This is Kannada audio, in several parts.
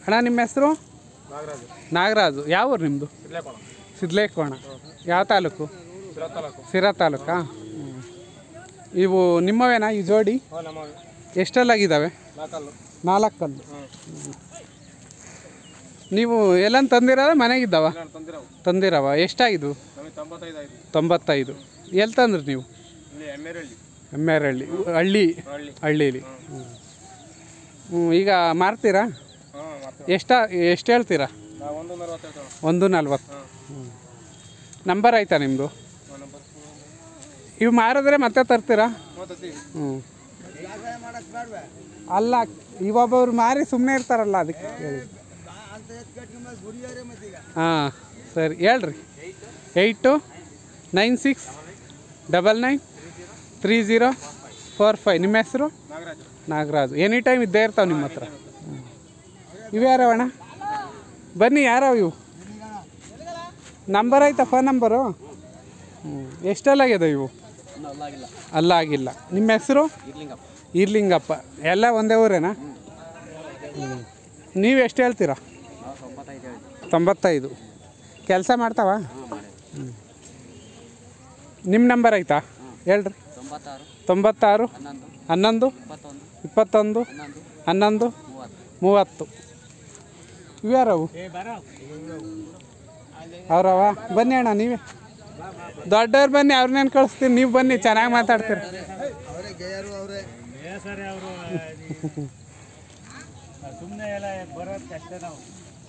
ಅಣ್ಣ ನಿಮ್ಮ ಹೆಸರು ನಾಗರಾಜು ನಾಗರಾಜು ಯಾವ ಊರು ನಿಮ್ಮದು ಸಿಡ್ಲೇಕೋಣ ಸಿದ್ಲೇಕೋಣ ಯಾವ ತಾಲೂಕು ಸಿರಾ ತಾಲೂಕು ಸಿರಾ ತಾಲೂಕಾ ಹ್ಮ್. ಇವು ನಿಮ್ಮವೇನಾ ಈ ಜೋಡಿ ಹಾಂ ನಮ್ಮ ಎಷ್ಟೆಲ್ಲಾಗಿದ್ದಾವೆ ನಾಲ್ಕಲ್ಲು ನಾಲ್ಕಲ್ಲು ಹ್ಞೂ ನೀವು ಎಲ್ಲಂತ ತಂದಿರೋದ ಮನೆಗಿದ್ದಾವ ನಾನು ತಂದಿರವು ತಂದಿರವ ಎಷ್ಟಾಗಿದ್ವು ನಮಗೆ ತೊಂಬತ್ತೈದು ಆಯಿತು ತೊಂಬತ್ತೈದು ಎಲ್ಲಿ ತಂದ್ರಿ ನೀವು ಇಲ್ಲಿ ಎಮ್ಮೆರಳ್ಳಿ ಎಮ್ಮೆರಹಳ್ಳಿ ಹಳ್ಳಿ ಹಳ್ಳಿ ಹಳ್ಳೀಲಿ ಹ್ಞೂ ಈಗ ಮಾರ್ತೀರಾ ಹಾಂ ಮಾಡ್ತೇವೆ ಎಷ್ಟ ಎಷ್ಟು ಹೇಳ್ತೀರಾ ನಾವು ಒಂದು ನಲ್ವತ್ತು ಹೇಳ್ತೇವೆ ಒಂದು ನಲ್ವತ್ತು ಹಾಂ ನಂಬರ್ ಆಯ್ತಾ ನಿಮ್ಮದು ಹಾಂ ನಂಬರ್ ಇವು ಮಾರಿದ್ರೆ ಮತ್ತೆ ತರ್ತೀರಾ ಮೂವತ್ತೈದು ಹ್ಞೂ ಅಲ್ಲ ಇವೊಬ್ಬರು ಮಾರಿ ಸುಮ್ಮನೆ ಇರ್ತಾರಲ್ಲ ಅದಕ್ಕೆ ಹೇಳಿ ಹಾಂ ಸರಿ ಹೇಳ್ರಿ eight nine six double nine three zero four five ನಿಮ್ಮ ಹೆಸರು ನಾಗರಾಜು ನಾಗರಾಜು ಎನಿ ಟೈಮ್ ಇದ್ದೇ ಇರ್ತಾವೆ ನಿಮ್ಮ ಹತ್ರ ಹ್ಮ್. ಇವು ಯಾರವಣ ಬನ್ನಿ ಯಾರವ ಇವು ನಂಬರ್ ಆಯ್ತಾ ಫೋನ್ ನಂಬರು ಹ್ಞೂ ಎಷ್ಟೆಲ್ಲಾಗಿದೆ ಇವು ಅಲ್ಲ ಆಗಿಲ್ಲ ನಿಮ್ಮ ಹೆಸರು ಇರ್ಲಿಂಗಪ್ಪ ಎಲ್ಲ ಒಂದೇ ಊರೇನಾ ಹ್ಞೂ ನೀವು ಎಷ್ಟು ಹೇಳ್ತೀರಾ ತೊಂಬತ್ತೈದು ಕೆಲಸ ಮಾಡ್ತಾವ ಹ್ಞೂ ನಿಮ್ಮ ನಂಬರ್ ಆಯ್ತಾ ಹೇಳ್ರಿ ತೊಂಬತ್ತಾರು ತೊಂಬತ್ತಾರು ಹನ್ನೊಂದು ಹನ್ನೊಂದು ಇಪ್ಪತ್ತೊಂದು ಇಪ್ಪತ್ತೊಂದು ಹನ್ನೊಂದು ಹನ್ನೊಂದು ಮೂವತ್ತು ಮೂವತ್ತು ಇವ್ಯಾರವು ಅವ್ರವ ಬನ್ನಿ ಅಣ್ಣ ನೀವೇ ದೊಡ್ಡವ್ರು ಬನ್ನಿ ಅವ್ರನ್ನೇನು ಕಳಿಸ್ತೀನಿ ನೀವು ಬನ್ನಿ ಚೆನ್ನಾಗಿ ಮಾತಾಡ್ತೀರಿ ಸುಮ್ಮನೆ ಎಲ್ಲ ಬರೋದು ಅಷ್ಟೇ ನಾವು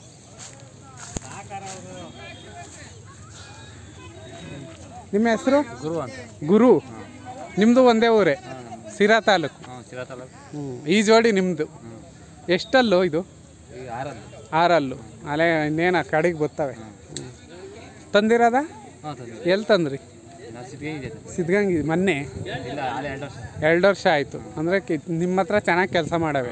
ನಿಮ್ಮ ಹೆಸರು ಗುರು ಅಂತ ಗುರು ನಿಮ್ಮದು ಒಂದೇ ಊರೇ ಸಿರಾ ತಾಲೂಕು ಹಾಂ ಸಿರಾ ತಾಲೂಕು ಹ್ಞೂ ಈ ಜೋಡಿ ನಿಮ್ಮದು ಎಷ್ಟಲ್ಲು ಇದು ಈಗ ಆರದ್ದು ಆರಲ್ಲು ಅಲ್ಲೇ ಇನ್ನೇನು ಕಡೆಗೆ ಬರ್ತವೆ ಹ್ಮ್. ತಂದಿರೋದ ಹಾಂ ತಂದೆ ಎಲ್ಲಿ ತಂದ್ರಿ ನಾವು ಸಿದ್ಧಿ ಇದೆ ಸಿದ್ಧಗಂಗಿ ಮೊನ್ನೆ ಇಲ್ಲ ಅಲ್ಲೇ ಎರಡು ವರ್ಷ ಎರಡು ವರ್ಷ ಆಯಿತು ಅಂದರೆ ಕಿ ನಿಮ್ಮ ಹತ್ರ ಚೆನ್ನಾಗಿ ಕೆಲಸ ಮಾಡವೆ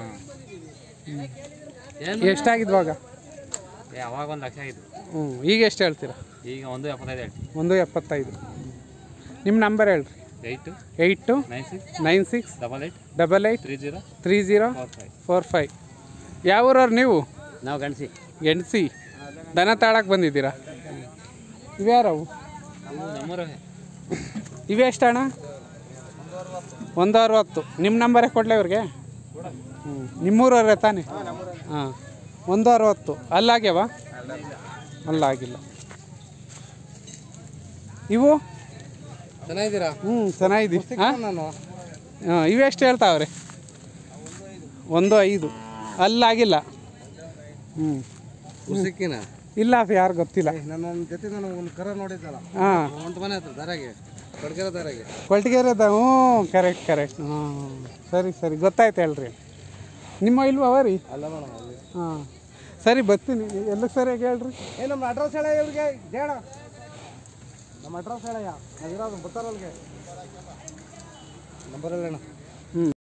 ಏನು ಎಷ್ಟಾಗಿದ್ವಾಗ ಏ ಅವಾಗ ಒಂದು ಲಕ್ಷ ಆಗಿತ್ತು ಹ್ಞೂ ಈಗ ಎಷ್ಟು ಹೇಳ್ತೀರಾ ಈಗ ಒಂದು ಎಪ್ಪತ್ತೈದು ಹೇಳ್ತೀವಿ ಒಂದು ಎಪ್ಪತ್ತೈದು ನಿಮ್ಮ ನಂಬರ್ ಹೇಳ್ರಿ eight eight nine six nine six double eight double eight three zero three zero four five four five ಯಾವ ಊರವ್ರು ನೀವು ನಾವು ಗಣಸಿ ಎಣ್ಸಿ ದನ ತಾಳಕ್ಕೆ ಬಂದಿದ್ದೀರಾ ಇವ್ಯಾರವು ನಮ್ಮೂರು ಇವೆ ಎಷ್ಟು ಅಣ್ಣ ಒಂದು ಅರವತ್ತು ನಿಮ್ಮ ನಂಬರೇ ಕೊಡಲೇ ಇವ್ರಿಗೆ ಹ್ಞೂ ನಿಮ್ಮೂರವ್ರೆ ತಾನೇ ಹಾಂ ಒಂದು ಅರವತ್ತು ಅಲ್ಲಾಗ್ಯವ ಅಲ್ಲಾಗಿಲ್ಲ ಇವು ಚೆನ್ನಾಗಿದ್ದೀರಾ ಹ್ಞೂ ಚೆನ್ನಾಗಿದ್ದೀವಿ ಹಾಂ ನಾನು ಹಾಂ ಇವೆಷ್ಟು ಹೇಳ್ತಾವ್ರೆ ಒಂದು ಐದು ಅಲ್ಲಾಗಿಲ್ಲ ಹ್ಞೂ ಸಿಕ್ಕಿನ ಇಲ್ಲ ಯಾರು ಗೊತ್ತಿಲ್ಲ ನನ್ನ ಜೊತೆ ನಾನು ಒಂದು ಕರ ನೋಡಿದ್ದಲ್ಲ ಹಾಂ ಒಂದು ಮನೆ ಹತ್ರ ದಾರಾಗೆ ಕೊಡ್ಗೆರ ದಾರಾಗೆ ಕೊಟ್ಟಿಗೆರೆದ ಹ್ಞೂ ಕರೆಕ್ಟ್ ಕರೆಕ್ಟ್ ಹ್ಞೂ ಸರಿ ಸರಿ ಗೊತ್ತಾಯ್ತು ಹೇಳ್ರಿ ನಿಮ್ಮ ಇಲ್ವಾ ಅವ ರೀ ಅಲ್ಲ ಮೇಡಮ್ ಅಲ್ಲಿ ಹಾಂ ಸರಿ ಬರ್ತೀನಿ ಎಲ್ಲ ಸರಿಯಾಗಿ ಹೇಳ್ರಿ ಏ ನಮ್ಮ ಅಡ್ರೆಸ್ ಹೇಳ ಇವ್ರಿಗೆ ಜೇಡ ನಮ್ಮ ಅಡ್ರೆಸ್ ಹೇಳಯ್ಯ ನಾವಿರೋದು ಬರ್ತಾರಲ್ಗೆ ನಂಬರ್ ಹೇಳಣ್ಣ